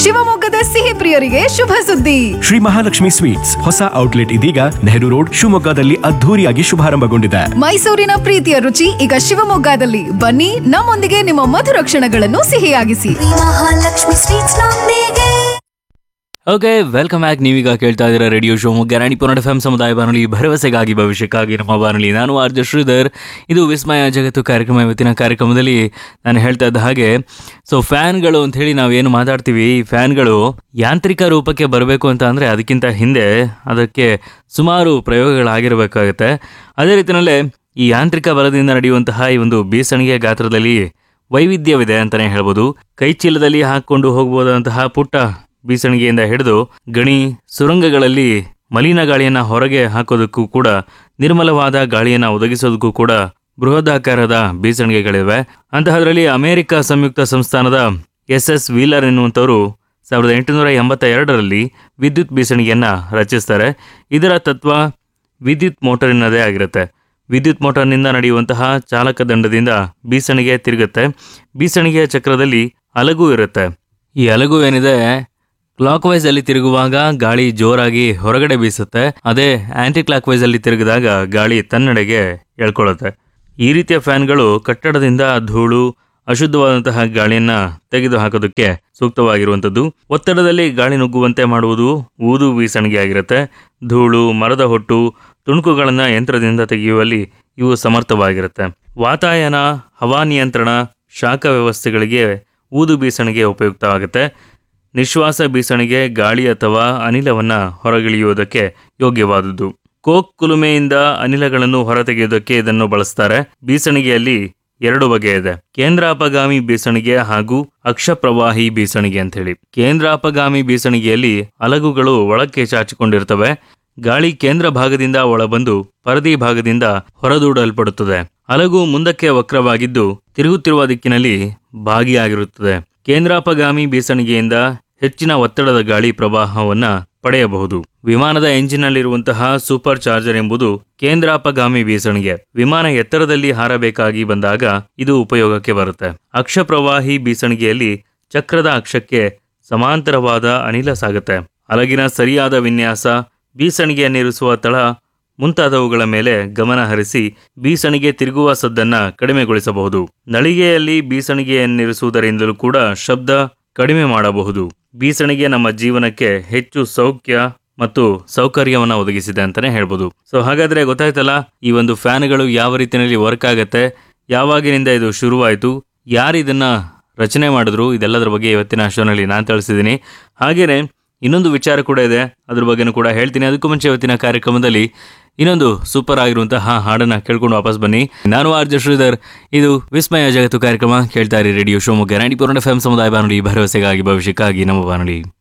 ಶಿವಮೊಗ್ಗದ ಸಿಹಿ ಪ್ರಿಯರಿಗೆ ಶುಭ ಸುದ್ದಿ ಶ್ರೀ ಮಹಾಲಕ್ಷ್ಮಿ ಸ್ವೀಟ್ಸ್ ಹೊಸ ಔಟ್ಲೆಟ್ ಇದೀಗ ನೆಹರು ರೋಡ್ ಶಿವಮೊಗ್ಗದಲ್ಲಿ ಅದ್ಧೂರಿಯಾಗಿ ಶುಭಾರಂಭಗೊಂಡಿದೆ ಮೈಸೂರಿನ ಪ್ರೀತಿಯ ರುಚಿ ಈಗ ಶಿವಮೊಗ್ಗದಲ್ಲಿ ಬನ್ನಿ ನಮ್ಮೊಂದಿಗೆ ನಿಮ್ಮ ಮಧುರ ಕ್ಷಣಗಳನ್ನು ಸಿಹಿಯಾಗಿಸಿ ಮಹಾಲಕ್ಷ್ಮಿ ಸ್ವೀಟ್ಸ್ ನೊಂದಿಗೆ ಓಕೆ ವೆಲ್ಕಮ್ ಬ್ಯಾಕ್ ನೀವೀಗ ಕೇಳ್ತಾ ಇದ್ದೀರಾ radio Shivamogga Ranipura F M ಸಮುದಾಯ ಬಾನುಲಿ ಭರವಸೆಗಾಗಿ ಭವಿಷ್ಯಕ್ಕಾಗಿ ನಮ್ಮ ಬಾನುಲಿ ನಾನು ಆರ್ ಜೆ ಶ್ರೀಧರ್ ಇದು ವಿಸ್ಮಯ ಜಗತ್ತು ಕಾರ್ಯಕ್ರಮ ಇವತ್ತಿನ ಕಾರ್ಯಕ್ರಮದಲ್ಲಿ ನಾನು ಹೇಳ್ತಾ ಇದ್ದ ಹಾಗೆ ಸೊ ಫ್ಯಾನ್ಗಳು ಅಂತ ಹೇಳಿ ನಾವೇನು ಮಾತಾಡ್ತೀವಿ ಈ ಫ್ಯಾನ್ಗಳು ಯಾಂತ್ರಿಕ ರೂಪಕ್ಕೆ ಬರಬೇಕು ಅಂತ ಅಂದರೆ ಅದಕ್ಕಿಂತ ಹಿಂದೆ ಅದಕ್ಕೆ ಸುಮಾರು ಪ್ರಯೋಗಗಳಾಗಿರಬೇಕಾಗುತ್ತೆ ಅದೇ ರೀತಿಯಲ್ಲೇ ಈ ಯಾಂತ್ರಿಕ ಬಲದಿಂದ ನಡೆಯುವಂತಹ ಈ ಒಂದು ಬೀಸಣಿಗೆ ಗಾತ್ರದಲ್ಲಿ ವೈವಿಧ್ಯವಿದೆ ಅಂತಲೇ ಹೇಳ್ಬೋದು ಕೈಚೀಲದಲ್ಲಿ ಹಾಕಿಕೊಂಡು ಹೋಗಬಹುದಂತಹ ಪುಟ್ಟ ಬೀಸಣಿಗೆಯಿಂದ ಹಿಡಿದು ಗಣಿ ಸುರಂಗಗಳಲ್ಲಿ ಮಲಿನ ಗಾಳಿಯನ್ನ ಹೊರಗೆ ಹಾಕೋದಕ್ಕೂ ಕೂಡ ನಿರ್ಮಲವಾದ ಗಾಳಿಯನ್ನ ಒದಗಿಸೋದಕ್ಕೂ ಕೂಡ ಬೃಹದಾಕಾರದ ಬೀಸಣಿಗೆಗಳಿವೆ ಅಂತಹದ್ರಲ್ಲಿ ಅಮೆರಿಕ ಸಂಯುಕ್ತ ಸಂಸ್ಥಾನದ ಎಸ್ ಎಸ್ ವೀಲರ್ ಎನ್ನುವಂಥವರು ಸಾವಿರದ ಎಂಟುನೂರ ಎಂಬತ್ತ ಎರಡರಲ್ಲಿ ವಿದ್ಯುತ್ ಬೀಸಣಿಗೆಯನ್ನ ರಚಿಸ್ತಾರೆ ಇದರ ತತ್ವ ವಿದ್ಯುತ್ ಮೋಟರಿನದೇ ಆಗಿರುತ್ತೆ ವಿದ್ಯುತ್ ಮೋಟಾರ್ನಿಂದ ನಡೆಯುವಂತಹ ಚಾಲಕ ದಂಡದಿಂದ ಬೀಸಣಿಗೆ ತಿರುಗುತ್ತೆ ಬೀಸಣಿಗೆಯ ಚಕ್ರದಲ್ಲಿ ಅಲಗು ಇರುತ್ತೆ ಈ ಅಲಗು ಏನಿದೆ ಕ್ಲಾಕ್ ವೈಸ್ ಅಲ್ಲಿ ತಿರುಗುವಾಗ ಗಾಳಿ ಜೋರಾಗಿ ಹೊರಗಡೆ ಬೀಸುತ್ತೆ ಅದೇ ಆಂಟಿ ಕ್ಲಾಕ್ ವೈಸ್ ಅಲ್ಲಿ ತಿರುಗಿದಾಗ ಗಾಳಿ ತನ್ನೆಡೆಗೆ ಎಳ್ಕೊಳ್ಳುತ್ತೆ ಈ ರೀತಿಯ ಫ್ಯಾನ್ಗಳು ಕಟ್ಟಡದಿಂದ ಧೂಳು ಅಶುದ್ಧವಾದಂತಹ ಗಾಳಿಯನ್ನ ತೆಗೆದು ಹಾಕೋದಕ್ಕೆ ಸೂಕ್ತವಾಗಿರುವಂಥದ್ದು ಒತ್ತಡದಲ್ಲಿ ಗಾಳಿ ನುಗ್ಗುವಂತೆ ಮಾಡುವುದು ಊದು ಬೀಸಣಿಗೆ ಆಗಿರುತ್ತೆ ಧೂಳು ಮರದ ಹೊಟ್ಟು ತುಣುಕುಗಳನ್ನು ಯಂತ್ರದಿಂದ ತೆಗೆಯುವಲ್ಲಿ ಇವು ಸಮರ್ಥವಾಗಿರುತ್ತೆ ವಾತಾಯನ ಹವಾನಿಯಂತ್ರಣ ಶಾಖ ವ್ಯವಸ್ಥೆಗಳಿಗೆ ಊದು ಬೀಸಣಿಗೆ ಉಪಯುಕ್ತವಾಗುತ್ತೆ ನಿಶ್ವಾಸ ಬೀಸಣಿಗೆ ಗಾಳಿ ಅಥವಾ ಅನಿಲವನ್ನು ಹೊರಗಿಳಿಯುವುದಕ್ಕೆ ಯೋಗ್ಯವಾದುದು ಕೋಕ್ ಕುಲುಮೆಯಿಂದ ಅನಿಲಗಳನ್ನು ಹೊರತೆಗೆಯುವುದಕ್ಕೆ ಇದನ್ನು ಬಳಸ್ತಾರೆ ಬೀಸಣಿಗೆಯಲ್ಲಿ ಎರಡು ಬಗೆ ಇದೆ ಕೇಂದ್ರಾಪಗಾಮಿ ಬೀಸಣಿಗೆ ಹಾಗೂ ಅಕ್ಷಪ್ರವಾಹಿ ಬೀಸಣಿಗೆ ಅಂತ ಹೇಳಿ ಕೇಂದ್ರಾಪಗಾಮಿ ಬೀಸಣಿಗೆಯಲ್ಲಿ ಅಲಗುಗಳು ಒಳಕ್ಕೆ ಚಾಚಿಕೊಂಡಿರ್ತವೆ ಗಾಳಿ ಕೇಂದ್ರ ಭಾಗದಿಂದ ಒಳಬಂದು ಪರದಿ ಭಾಗದಿಂದ ಹೊರದೂಡಲ್ಪಡುತ್ತದೆ ಅಲಗು ಮುಂದಕ್ಕೆ ವಕ್ರವಾಗಿದ್ದು ತಿರುಗುತ್ತಿರುವ ದಿಕ್ಕಿನಲ್ಲಿ ಭಾಗಿಯಾಗಿರುತ್ತದೆ ಕೇಂದ್ರಾಪಗಾಮಿ ಬೀಸಣಿಗೆಯಿಂದ ಹೆಚ್ಚಿನ ಒತ್ತಡದ ಗಾಳಿ ಪ್ರವಾಹವನ್ನ ಪಡೆಯಬಹುದು ವಿಮಾನದ ಎಂಜಿನ್ನಲ್ಲಿರುವಂತಹ ಸೂಪರ್ ಚಾರ್ಜರ್ ಎಂಬುದು ಕೇಂದ್ರಾಪಗಾಮಿ ಬೀಸಣಿಗೆ ವಿಮಾನ ಎತ್ತರದಲ್ಲಿ ಹಾರಬೇಕಾಗಿ ಬಂದಾಗ ಇದು ಉಪಯೋಗಕ್ಕೆ ಬರುತ್ತೆ ಅಕ್ಷಪ್ರವಾಹಿ ಬೀಸಣಿಗೆಯಲ್ಲಿ ಚಕ್ರದ ಅಕ್ಷಕ್ಕೆ ಸಮಾಂತರವಾದ ಅನಿಲ ಸಾಗುತ್ತೆ ಅಲಗಿನ ಸರಿಯಾದ ವಿನ್ಯಾಸ ಬೀಸಣಿಗೆಯನ್ನಿರಿಸುವ ತಳ ಮುಂತಾದವುಗಳ ಮೇಲೆ ಗಮನ ಹರಿಸಿ ಬೀಸಣಿಗೆ ತಿರುಗುವ ಸದ್ದನ್ನ ಕಡಿಮೆಗೊಳಿಸಬಹುದು ನಳಿಗೆಯಲ್ಲಿ ಬೀಸಣಿಗೆಯನ್ನಿರಿಸುವುದರಿಂದಲೂ ಕೂಡ ಶಬ್ದ ಕಡಿಮೆ ಮಾಡಬಹುದು ಬೀಸಣಿಗೆ ನಮ್ಮ ಜೀವನಕ್ಕೆ ಹೆಚ್ಚು ಸೌಖ್ಯ ಮತ್ತು ಸೌಕರ್ಯವನ್ನು ಒದಗಿಸಿದೆ ಅಂತಾನೆ ಹೇಳ್ಬೋದು ಸೊ ಹಾಗಾದ್ರೆ ಗೊತ್ತಾಯ್ತಲ್ಲ ಈ ಒಂದು ಫ್ಯಾನ್ಗಳು ಯಾವ ರೀತಿಯಲ್ಲಿ ವರ್ಕ್ ಆಗತ್ತೆ ಯಾವಾಗಿನಿಂದ ಇದು ಶುರುವಾಯಿತು ಯಾರು ಇದನ್ನ ರಚನೆ ಮಾಡಿದ್ರು ಇದೆಲ್ಲದರ ಬಗ್ಗೆ ಇವತ್ತಿನ ಶೋನಲ್ಲಿ ನಾನು ತಿಳಿಸಿದ್ದೀನಿ ಹಾಗೇನೆ ಇನ್ನೊಂದು ವಿಚಾರ ಕೂಡ ಇದೆ ಅದ್ರ ಬಗ್ಗೆನೂ ಕೂಡ ಹೇಳ್ತೀನಿ ಅದಕ್ಕೂ ಮುಂಚೆ ಇವತ್ತಿನ ಕಾರ್ಯಕ್ರಮದಲ್ಲಿ ಇನ್ನೊಂದು ಸೂಪರ್ ಆಗಿರುವಂತಹ ಹಾಡನ್ನ ಕೇಳ್ಕೊಂಡು ವಾಪಸ್ ಬನ್ನಿ ನಾನು ಆರ್ಜ ಶ್ರೀಧರ್ ಇದು ವಿಸ್ಮಯ ಜಗತ್ತು ಕಾರ್ಯಕ್ರಮ ಕೇಳ್ತಾ ಇರಿ ರೇಡಿಯೋ ಶಿವಮೊಗ್ಗ ನಾಡಿ ಪೂರ್ಣ ಎಫ್ ಸಮುದಾಯ ಬಾನುಲಿ ಭರವಸೆಗಾಗಿ ಭವಿಷ್ಯಕ್ಕಾಗಿ ನಮ್ಮ ಬಾನುಲಿ